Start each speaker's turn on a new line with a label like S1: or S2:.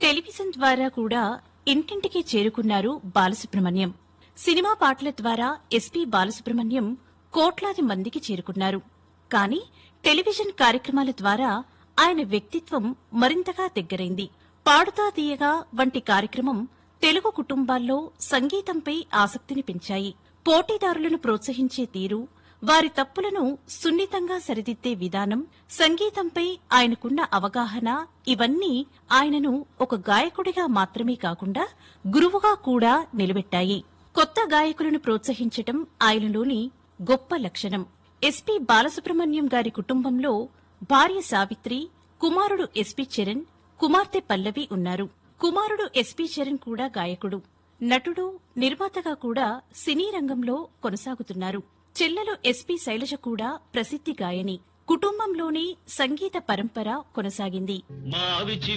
S1: television ద్వారా కూడా ఇంటింటికి చేరుకున్నారు బాలసుబ్రహ్మణ్యం సినిమా పాటల ద్వారా ఎస్పీ బాలసుబ్రహ్మణ్యం కోట్లాది మందికి చేరుకున్నారు కానీ టెలివిజన్ కార్యక్రమాల ద్వారా ఆయన వ్యక్తిత్వం మరింతగా దగ్గరైంది పాడుతా తీయగా వంటి కార్యక్రమం తెలుగు కుటుంబాల్లో సంగీతంపై ఆసక్తిని పెంచాయి పోటీదారులను ప్రోత్సహించే తీరు వారి తప్పులను సున్నితంగా సరిదిద్దే విధానం సంగీతంపై ఆయనకున్న అవగాహన ఇవన్నీ ఆయనను ఒక గాయకుడిగా మాత్రమే కాకుండా గురువుగా కూడా నిలబెట్టాయి కొత్త గాయకులను ప్రోత్సహించటం ఆయనలోని గొప్ప లక్షణం ఎస్పీ బాలసుబ్రహ్మణ్యం గారి కుటుంబంలో భార్య సావిత్రి కుమారుడు ఎస్పీ చరణ్ కుమార్తె పల్లవి ఉన్నారు కుమారుడు ఎస్పీ చరణ్ కూడా గాయకుడు నటుడు నిర్మాతగా కూడా సినీ రంగంలో కొనసాగుతున్నారు చెల్లెలు ఎస్పీ శైలజ కూడా ప్రసిద్ధి గాయని కుటుంబంలోనే సంగీత పరంపర కొనసాగింది
S2: మావిచి